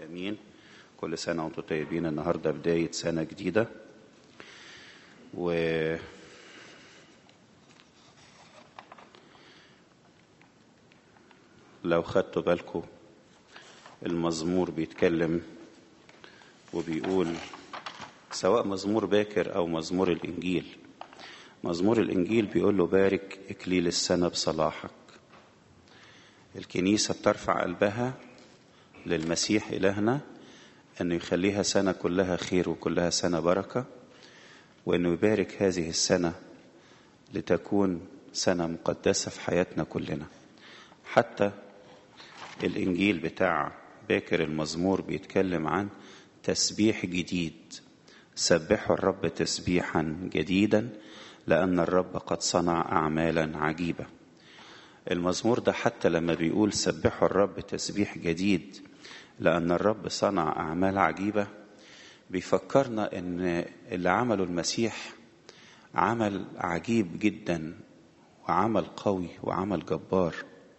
امين كل سنه وانتم طيبين النهارده بدايه سنه جديده و لو خدتوا بالكم المزمور بيتكلم وبيقول سواء مزمور باكر او مزمور الانجيل مزمور الانجيل بيقول له بارك اكليل السنه بصلاحك الكنيسه بترفع قلبها للمسيح الهنا انه يخليها سنه كلها خير وكلها سنه بركه وانه يبارك هذه السنه لتكون سنه مقدسه في حياتنا كلنا حتى الانجيل بتاع باكر المزمور بيتكلم عن تسبيح جديد سبحوا الرب تسبيحا جديدا لان الرب قد صنع اعمالا عجيبه المزمور ده حتى لما بيقول سبحوا الرب تسبيح جديد لان الرب صنع اعمال عجيبه بيفكرنا ان اللي عمله المسيح عمل عجيب جدا وعمل قوي وعمل جبار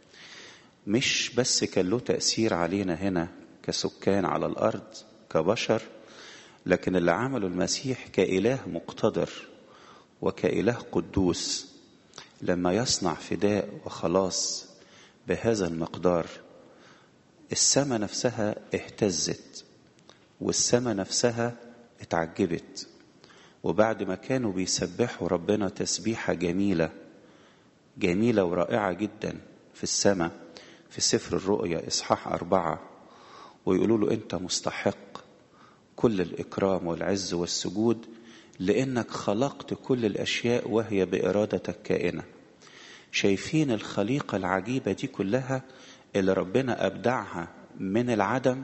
مش بس كان له تأثير علينا هنا كسكان على الأرض كبشر لكن اللي عمله المسيح كإله مقتدر وكإله قدوس لما يصنع فداء وخلاص بهذا المقدار السماء نفسها اهتزت والسماء نفسها اتعجبت وبعد ما كانوا بيسبحوا ربنا تسبيحة جميلة جميلة ورائعة جدا في السماء في سفر الرؤيا إصحاح أربعة ويقولوا له أنت مستحق كل الإكرام والعز والسجود لأنك خلقت كل الأشياء وهي بإرادتك كائنة شايفين الخليقة العجيبة دي كلها اللي ربنا أبدعها من العدم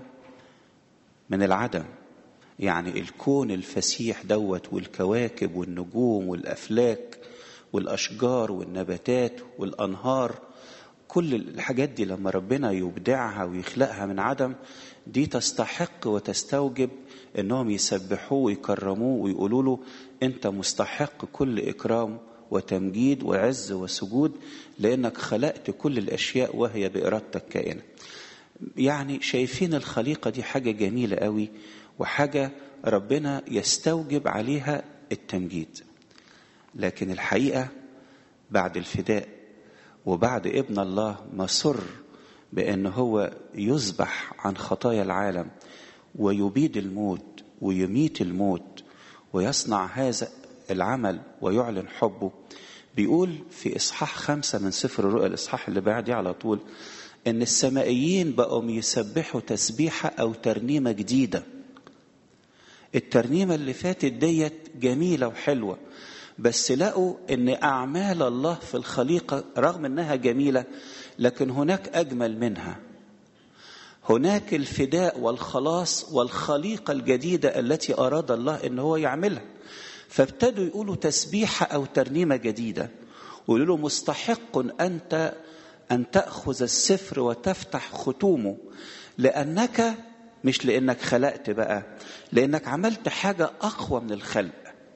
من العدم يعني الكون الفسيح دوت والكواكب والنجوم والأفلاك والأشجار والنباتات والأنهار كل الحاجات دي لما ربنا يبدعها ويخلقها من عدم دي تستحق وتستوجب انهم يسبحوه ويكرموه ويقولوا له انت مستحق كل اكرام وتمجيد وعز وسجود لانك خلقت كل الاشياء وهي بارادتك كائنه يعني شايفين الخليقه دي حاجه جميله قوي وحاجه ربنا يستوجب عليها التمجيد لكن الحقيقه بعد الفداء وبعد ابن الله مصر بأن هو يذبح عن خطايا العالم ويبيد الموت ويميت الموت ويصنع هذا العمل ويعلن حبه بيقول في إصحاح خمسة من سفر الرؤيا الإصحاح اللي بعديه على طول إن السمائيين بقوا يسبحوا تسبيحة أو ترنيمة جديدة الترنيمة اللي فاتت ديت جميلة وحلوة بس لقوا ان اعمال الله في الخليقه رغم انها جميله لكن هناك اجمل منها هناك الفداء والخلاص والخليقه الجديده التي اراد الله ان هو يعملها فابتدوا يقولوا تسبيحه او ترنيمه جديده ويقولوا له مستحق انت ان تاخذ السفر وتفتح ختومه لانك مش لانك خلقت بقى لانك عملت حاجه اقوى من الخلق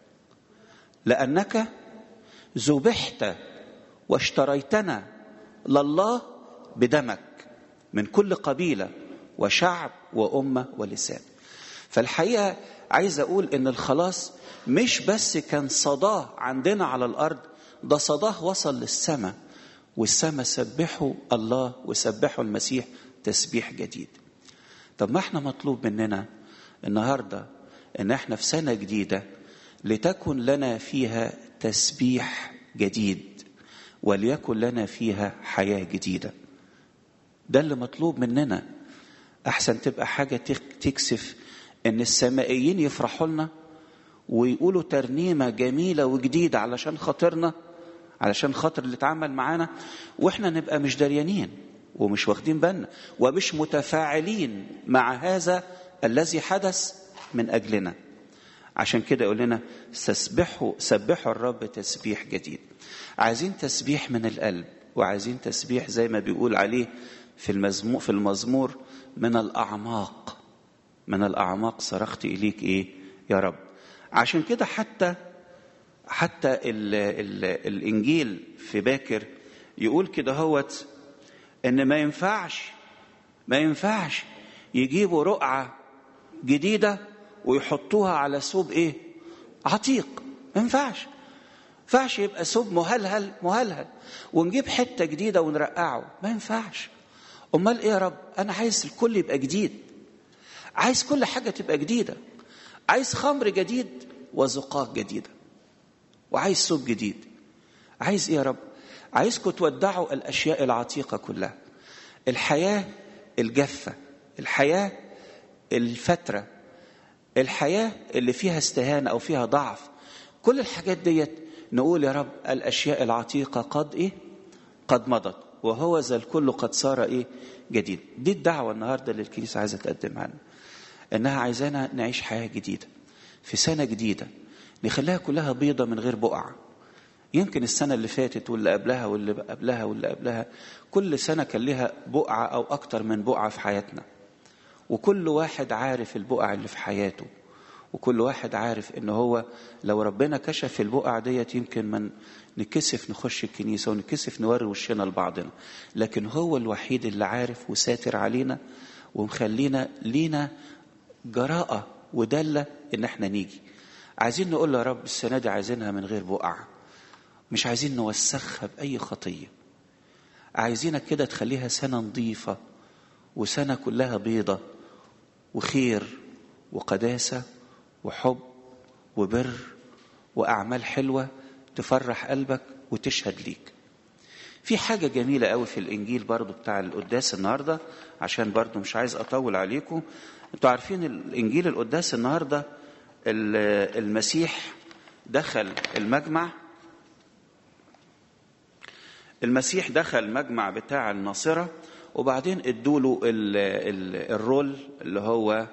لأنك ذبحت واشتريتنا لله بدمك من كل قبيلة وشعب وأمة ولسان فالحقيقة عايز أقول إن الخلاص مش بس كان صداه عندنا على الأرض ده صداه وصل للسماء والسماء سبحوا الله وسبحوا المسيح تسبيح جديد طب ما احنا مطلوب مننا النهارده ان احنا في سنه جديده لتكن لنا فيها تسبيح جديد وليكن لنا فيها حياة جديدة ده اللي مطلوب مننا أحسن تبقى حاجة تكسف إن السمائيين يفرحوا لنا ويقولوا ترنيمة جميلة وجديدة علشان خاطرنا علشان خاطر اللي اتعمل معانا واحنا نبقى مش دريانين ومش واخدين بالنا ومش متفاعلين مع هذا الذي حدث من أجلنا عشان كده يقول لنا تسبحوا سبحوا الرب تسبيح جديد عايزين تسبيح من القلب وعايزين تسبيح زي ما بيقول عليه في المزمور في المزمور من الاعماق من الاعماق صرخت اليك ايه يا رب عشان كده حتى حتى ال ال الانجيل في باكر يقول كده هوت ان ما ينفعش ما ينفعش يجيبوا رقعة جديدة ويحطوها على ثوب ايه عتيق ما ينفعش ينفعش يبقى ثوب مهلهل مهلهل ونجيب حتة جديدة ونرقعه ما ينفعش امال ايه يا رب انا عايز الكل يبقى جديد عايز كل حاجة تبقى جديدة عايز خمر جديد وزقاق جديدة وعايز ثوب جديد عايز ايه يا رب عايزكم تودعوا الاشياء العتيقة كلها الحياة الجافة الحياة الفترة الحياة اللي فيها استهانة أو فيها ضعف كل الحاجات ديت نقول يا رب الأشياء العتيقة قد إيه قد مضت وهو ذا الكل قد صار إيه جديد دي الدعوة النهاردة اللي الكنيسة عايزة تقدمها لنا إنها عايزانا نعيش حياة جديدة في سنة جديدة نخليها كلها بيضة من غير بقع يمكن السنة اللي فاتت واللي قبلها واللي قبلها واللي قبلها كل سنة كان لها بقعة أو أكتر من بقعة في حياتنا وكل واحد عارف البقع اللي في حياته وكل واحد عارف ان هو لو ربنا كشف البقع ديت يمكن من نكسف نخش الكنيسه ونكسف نوري وشنا لبعضنا لكن هو الوحيد اللي عارف وساتر علينا ومخلينا لينا جراءه ودله ان احنا نيجي عايزين نقول له يا رب السنه دي عايزينها من غير بقع مش عايزين نوسخها باي خطيه عايزينك كده تخليها سنه نظيفه وسنه كلها بيضه وخير وقداسه وحب وبر واعمال حلوه تفرح قلبك وتشهد ليك في حاجة جميلة قوي في الإنجيل برضو بتاع القداس النهاردة عشان برضو مش عايز أطول عليكم أنتوا عارفين الإنجيل القداس النهاردة المسيح دخل المجمع المسيح دخل المجمع بتاع الناصرة وبعدين ادوله الرول اللي هو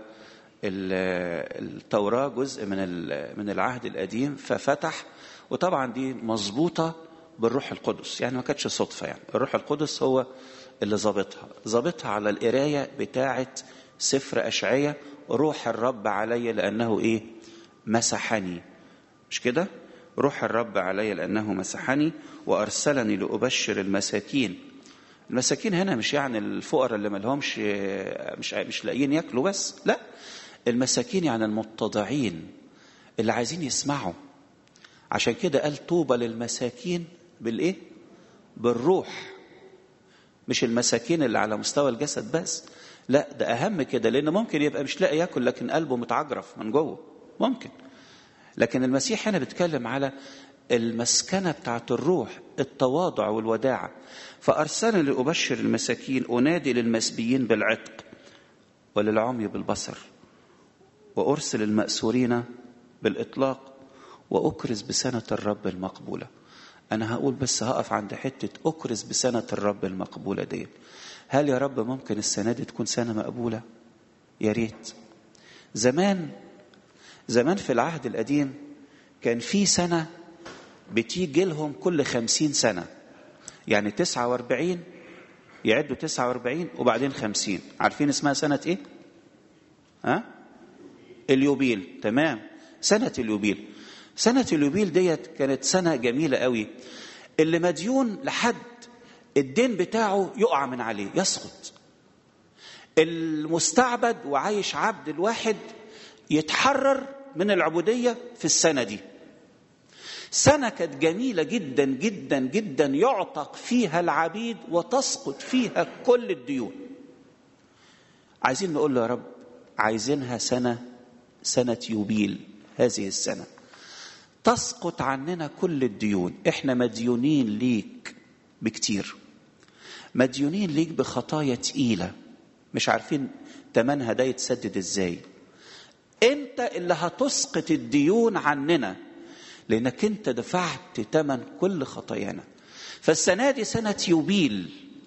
التوراة جزء من من العهد القديم ففتح وطبعا دي مظبوطة بالروح القدس يعني ما كانتش صدفة يعني الروح القدس هو اللي ظابطها ظابطها على القراية بتاعة سفر أشعية روح الرب علي لأنه إيه مسحني مش كده روح الرب علي لأنه مسحني وأرسلني لأبشر المساكين المساكين هنا مش يعني الفقراء اللي ملهمش مش مش لاقيين ياكلوا بس لا المساكين يعني المتضعين اللي عايزين يسمعوا عشان كده قال طوبى للمساكين بالايه بالروح مش المساكين اللي على مستوى الجسد بس لا ده اهم كده لان ممكن يبقى مش لاقي ياكل لكن قلبه متعجرف من جوه ممكن لكن المسيح هنا بيتكلم على المسكنة بتاعت الروح التواضع والوداعة فأرسلني لأبشر المساكين أنادي للمسبيين بالعتق وللعمي بالبصر وأرسل المأسورين بالإطلاق وأكرز بسنة الرب المقبولة أنا هقول بس هقف عند حتة أكرز بسنة الرب المقبولة دي هل يا رب ممكن السنة دي تكون سنة مقبولة يا ريت زمان زمان في العهد القديم كان في سنة بتيجي لهم كل خمسين سنة يعني تسعة واربعين يعدوا تسعة واربعين وبعدين خمسين عارفين اسمها سنة ايه ها اليوبيل تمام سنة اليوبيل سنة اليوبيل ديت كانت سنة جميلة قوي اللي مديون لحد الدين بتاعه يقع من عليه يسقط المستعبد وعايش عبد الواحد يتحرر من العبودية في السنة دي سنة كانت جميلة جدا جدا جدا يعتق فيها العبيد وتسقط فيها كل الديون عايزين نقول له يا رب عايزينها سنة سنة يوبيل هذه السنة تسقط عننا كل الديون احنا مديونين ليك بكتير مديونين ليك بخطايا تقيلة مش عارفين تمنها ده يتسدد ازاي انت اللي هتسقط الديون عننا لانك انت دفعت ثمن كل خطايانا فالسنه دي سنه يوبيل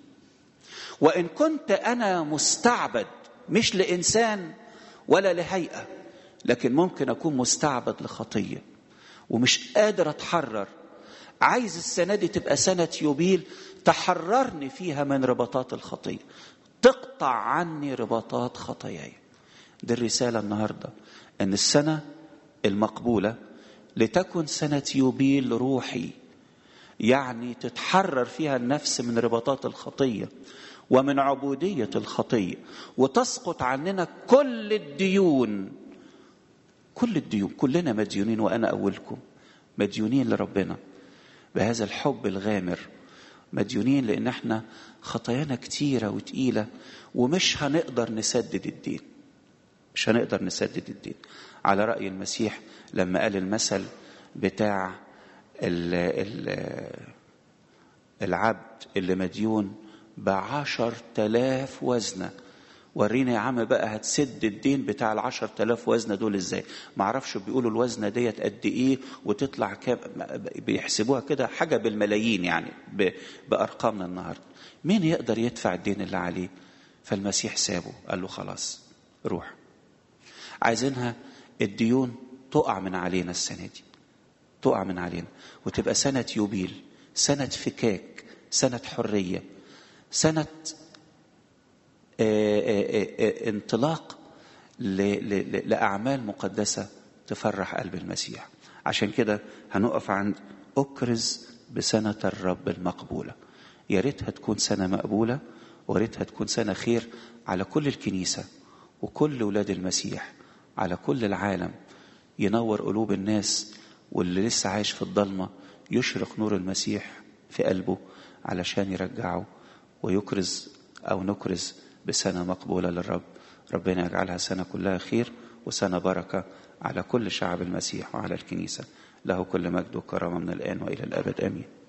وان كنت انا مستعبد مش لانسان ولا لهيئه لكن ممكن اكون مستعبد لخطيه ومش قادر اتحرر عايز السنه دي تبقى سنه يوبيل تحررني فيها من رباطات الخطيه تقطع عني رباطات خطاياي دي الرساله النهارده ان السنه المقبوله لتكن سنة يوبيل روحي يعني تتحرر فيها النفس من رباطات الخطية ومن عبودية الخطية وتسقط عننا كل الديون كل الديون كلنا مديونين وأنا أولكم مديونين لربنا بهذا الحب الغامر مديونين لأن احنا خطايانا كتيرة وتقيلة ومش هنقدر نسدد الدين مش هنقدر نسدد الدين على رأي المسيح لما قال المثل بتاع ال ال العبد اللي مديون بعشر تلاف وزنة ورينا يا عم بقى هتسد الدين بتاع العشر تلاف وزنة دول ازاي معرفش بيقولوا الوزنة ديت قد ايه وتطلع كام بيحسبوها كده حاجة بالملايين يعني بأرقامنا النهاردة مين يقدر يدفع الدين اللي عليه فالمسيح سابه قال له خلاص روح عايزينها الديون تقع من علينا السنة دي تقع من علينا وتبقى سنة يوبيل سنة فكاك سنة حرية سنة آآ آآ انطلاق لأعمال مقدسة تفرح قلب المسيح عشان كده هنقف عند أكرز بسنة الرب المقبولة يا ريتها تكون سنة مقبولة وريتها تكون سنة خير على كل الكنيسة وكل ولاد المسيح على كل العالم ينور قلوب الناس واللي لسه عايش في الضلمة يشرق نور المسيح في قلبه علشان يرجعه ويكرز أو نكرز بسنة مقبولة للرب ربنا يجعلها سنة كلها خير وسنة بركة على كل شعب المسيح وعلى الكنيسة له كل مجد وكرامة من الآن وإلى الأبد آمين